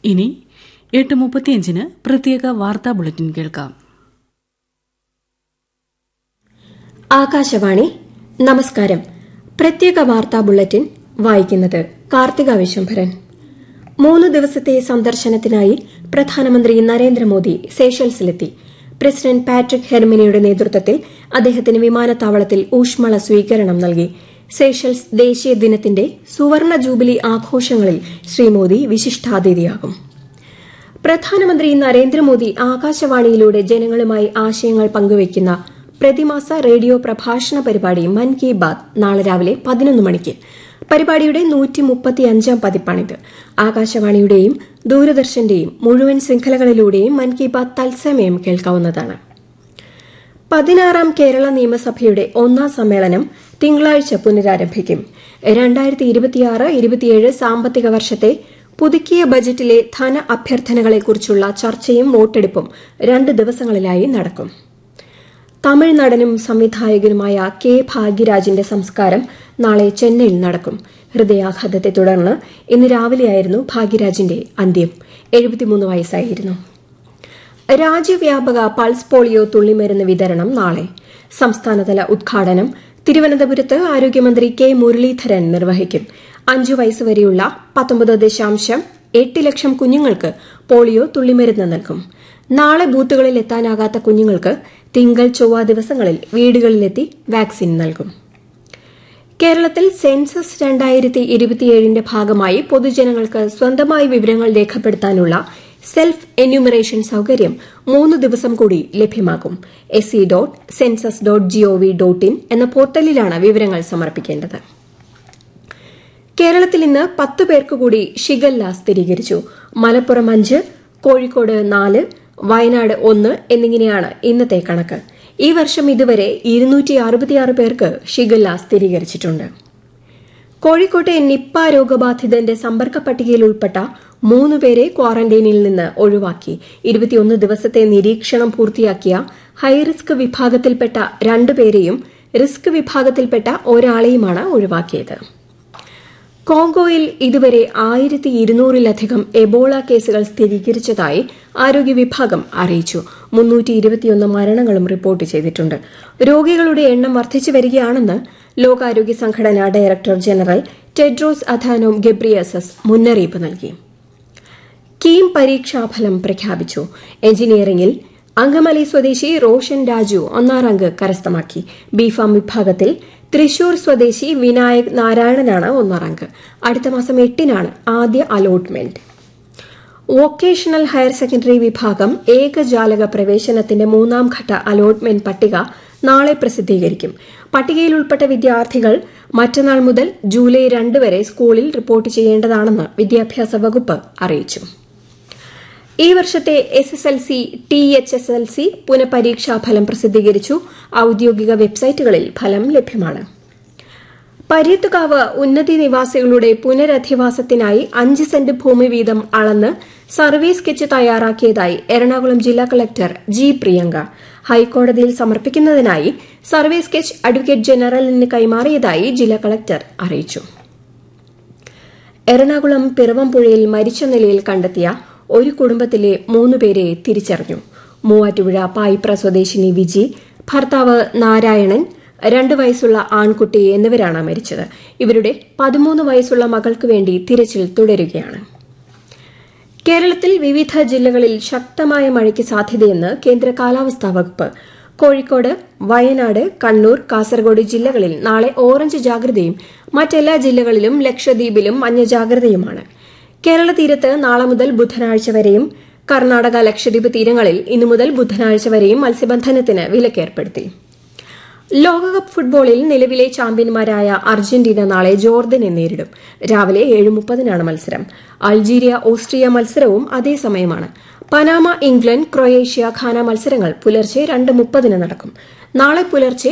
ഇനി എട്ട് മുപ്പത്തിയഞ്ചിന് പ്രത്യേക വാർത്താ ബുള്ളറ്റിൻ കേൾക്കാം ആകാശവാണി നമസ്കാരം പ്രത്യേക വാർത്താ ബുള്ളറ്റിൻ വായിക്കുന്നത് കാർത്തിക വിശംഭരൻ മൂന്ന് ദിവസത്തെ സന്ദർശനത്തിനായി പ്രധാനമന്ത്രി നരേന്ദ്രമോദി സേഷൽസിലെത്തി പ്രസിഡന്റ് പാട്രിക് ഹെർമിനിയുടെ നേതൃത്വത്തിൽ അദ്ദേഹത്തിന് വിമാനത്താവളത്തിൽ ഊഷ്മള സ്വീകരണം നൽകി സേഷൽസ് ദേശീയ ദിനത്തിന്റെ സുവർണ ജൂബിലി ആഘോഷങ്ങളിൽ ശ്രീ മോദി വിശിഷ്ടാതിഥിയാകും പ്രധാനമന്ത്രി നരേന്ദ്രമോദി ആകാശവാണിയിലൂടെ ജനങ്ങളുമായി ആശയങ്ങൾ പങ്കുവയ്ക്കുന്ന പ്രതിമാസ റേഡിയോ പ്രഭാഷണ പരിപാടി മൻ കി ബാത് നാളെ രാവിലെ പതിനൊന്ന് മണിക്ക് പരിപാടിയുടെ നൂറ്റി മുപ്പത്തിയഞ്ചാം പതിപ്പാണിത് ആകാശവാണിയുടെയും ദൂരദർശന്റെയും മുഴുവൻ ശൃംഖലകളിലൂടെയും മൻ കി ബാത് തത്സമയം കേൾക്കാവുന്നതാണ് പതിനാറാം കേരള നിയമസഭയുടെ ഒന്നാം സമ്മേളനം തിങ്കളാഴ്ച പുനരാരംഭിക്കും രണ്ടായിരത്തി ഇരുപത്തിയാറ് ഇരുപത്തിയേഴ് സാമ്പത്തിക വർഷത്തെ പുതുക്കിയ ബജറ്റിലെ ധന അഭ്യർത്ഥനകളെക്കുറിച്ചുള്ള ചർച്ചയും വോട്ടെടുപ്പും രണ്ട് ദിവസങ്ങളിലായി നടക്കും തമിഴ് നടനും സംവിധായകനുമായ കെ ഭാഗ്യരാജിന്റെ സംസ്കാരം നാളെ ചെന്നൈയിൽ നടക്കും ഹൃദയാഘാതത്തെ തുടർന്ന് ഇന്ന് രാവിലെയായിരുന്നു ഭാഗ്യരാജിന്റെ അന്ത്യം എഴുപത്തിമൂന്ന് വയസ്സായിരുന്നു രാജ്യവ്യാപക പൾസ് പോളിയോ തുള്ളിമരുന്ന് വിതരണം നാളെ സംസ്ഥാനതല ഉദ്ഘാടനം തിരുവനന്തപുരത്ത് ആരോഗ്യമന്ത്രി കെ മുരളീധരൻ നിർവഹിക്കും അഞ്ചു വയസ്സുവരെയുള്ള പത്തൊമ്പത് ദശാംശം എട്ട് ലക്ഷം കുഞ്ഞുങ്ങൾക്ക് പോളിയോ തുള്ളിമരുന്ന് നൽകും നാളെ ബൂത്തുകളിൽ എത്താനാകാത്ത കുഞ്ഞുങ്ങൾക്ക് തിങ്കൾ ചൊവ്വ ദിവസങ്ങളിൽ വീടുകളിലെത്തി വാക്സിൻ നൽകും കേരളത്തിൽ സെൻസസ് രണ്ടായിരത്തി ഇരുപത്തിയേഴിന്റെ ഭാഗമായി പൊതുജനങ്ങൾക്ക് സ്വന്തമായി വിവരങ്ങൾ രേഖപ്പെടുത്താനുള്ള സെൽഫ് എന്യൂമറേഷൻ സൌകര്യം മൂന്ന് ദിവസം കൂടി ലഭ്യമാകും S C dot census dot GOV dot in എന്ന പോർട്ടലിലാണ് വിവരങ്ങൾ സമർപ്പിക്കേണ്ടത് കേരളത്തിൽ ഇന്ന് പത്ത് പേർക്ക് കൂടി ഷിഗല്ല സ്ഥിരീകരിച്ചു മലപ്പുറം അഞ്ച് കോഴിക്കോട് നാല് വയനാട് ഒന്ന് എന്നിങ്ങനെയാണ് ഇന്നത്തെ കണക്ക് ഈ വർഷം ഇതുവരെ ഇരുന്നൂറ്റി അറുപത്തിയാറ് പേർക്ക് ഷിഗല്ല സ്ഥിരീകരിച്ചിട്ടുണ്ട് കോഴിക്കോട്ടെ നിപ്പ രോഗബാധിതന്റെ സമ്പർക്ക പട്ടികയിൽ ഉൾപ്പെട്ട മൂന്ന് പേരെ ക്വാറന്റൈനിൽ നിന്ന് ഒഴിവാക്കി ഇരുപത്തിയൊന്ന് ദിവസത്തെ നിരീക്ഷണം പൂർത്തിയാക്കിയ ഹൈറിസ്ക് വിഭാഗത്തിൽപ്പെട്ട രണ്ടുപേരെയും റിസ്ക് വിഭാഗത്തിൽപ്പെട്ട ഒരാളെയുമാണ് ഒഴിവാക്കിയത് കോങ്കോയിൽ ഇതുവരെ ആയിരത്തി ഇരുന്നൂറിലധികം എബോള കേസുകൾ സ്ഥിരീകരിച്ചതായി ആരോഗ്യ വിഭാഗം അറിയിച്ചു മുന്നൂറ്റി ഇരുപത്തിയൊന്ന് മരണങ്ങളും റിപ്പോർട്ട് ചെയ്തിട്ടുണ്ട് രോഗികളുടെ എണ്ണം വർദ്ധിച്ചു വരികയാണെന്ന് ലോകാരോഗ്യ സംഘടന director general Tedros Adhanom Gebreyesus മുന്നറിയിപ്പ് നൽകി കീം പരീക്ഷാഫലം പ്രഖ്യാപിച്ചു എഞ്ചിനീയറിംഗിൽ അങ്കമലി സ്വദേശി റോഷൻ രാജു ഒന്നാം റാങ്ക് കരസ്ഥമാക്കി ബിഫാം വിഭാഗത്തിൽ തൃശൂർ സ്വദേശി വിനായക് നാരായണനാണ് ഒന്നാം റാങ്ക് അടുത്ത മാസം എട്ടിനാണ് ആദ്യ അലോട്ട്മെന്റ് വൊക്കേഷണൽ ഹയർ സെക്കൻഡറി വിഭാഗം ഏകജാലക പ്രവേശനത്തിന്റെ മൂന്നാം ഘട്ട അലോട്ട്മെന്റ് പട്ടിക നാളെ പ്രസിദ്ധീകരിക്കും പട്ടികയിൽ ഉൾപ്പെട്ട വിദ്യാർത്ഥികൾ മറ്റന്നാൾ മുതൽ ജൂലൈ രണ്ട് വരെ സ്കൂളിൽ റിപ്പോർട്ട് ചെയ്യേണ്ടതാണെന്ന് വിദ്യാഭ്യാസ വകുപ്പ് അറിയിച്ചു ഈ വർഷത്തെ S S L C T H S L C പുനഃപരീക്ഷാ ഫലം പ്രസിദ്ധീകരിച്ചു ഔദ്യോഗിക വെബ്സൈറ്റുകളിൽ ഫലം ലഭ്യമാണ് പര്യത്തുകാവ് ഉന്നതി നിവാസികളുടെ പുനരധിവാസത്തിനായി അഞ്ച് സെന്റ് ഭൂമി വീതം അളന്ന് സർവേ സ്കെച്ച് തയ്യാറാക്കിയതായി എറണാകുളം ജില്ലാ കളക്ടർ ജി പ്രിയങ്ക ഹൈക്കോടതിയിൽ സമർപ്പിക്കുന്നതിനായി സർവേ സ്കെച്ച് അഡ്വക്കേറ്റ് ജനറലിന് കൈമാറിയതായി ജില്ലാ കളക്ടർ അറിയിച്ചു എറണാകുളം പിറവംപുഴയിൽ മരിച്ച നിലയിൽ കണ്ടെത്തിയ ഒരു കുടുംബത്തിലെ മൂന്നുപേരെ തിരിച്ചറിഞ്ഞു മൂവാറ്റുപുഴ പായിപ്ര സ്വദേശിനി വിജി ഭർത്താവ് നാരായണൻ രണ്ട് വയസ്സുള്ള ആൺകുട്ടി എന്നിവരാണ് മരിച്ചത് ഇവരുടെ പതിമൂന്ന് വയസ്സുള്ള മകൾക്ക് വേണ്ടി തിരച്ചിൽ തുടരുകയാണ് കേരളത്തിൽ വിവിധ ജില്ലകളിൽ ശക്തമായ മഴയ്ക്ക് സാധ്യതയെന്ന് കേന്ദ്ര കാലാവസ്ഥാ വകുപ്പ് കോഴിക്കോട് വയനാട് കണ്ണൂർ കാസർഗോഡ് ജില്ലകളിൽ നാളെ ഓറഞ്ച് ജാഗ്രതയും മറ്റെല്ലാ ജില്ലകളിലും ലക്ഷദ്വീപിലും മഞ്ഞ ജാഗ്രതയുമാണ് കേരള തീരത്ത് നാളെ മുതൽ ബുധനാഴ്ച വരെയും കർണാടക ലക്ഷദ്വീപ് തീരങ്ങളിൽ ഇന്നു മുതൽ ബുധനാഴ്ച വരെയും മത്സ്യബന്ധനത്തിന് വിലക്കേർപ്പെടുത്തി ലോകകപ്പ് ഫുട്ബോളിൽ നിലവിലെ ചാമ്പ്യന്മാരായ അർജന്റീന നാളെ ജോർദനെ നേരിടും രാവിലെ ഏഴ് മുപ്പതിനാണ് മത്സരം അൾജീരിയ ഓസ്ട്രിയ മത്സരവും അതേസമയമാണ് പനാമ ഇംഗ്ലണ്ട് ക്രൊയേഷ്യ ഖാന മത്സരങ്ങൾ പുലർച്ചെ രണ്ട് മുപ്പതിന് നടക്കും നാളെ പുലർച്ചെ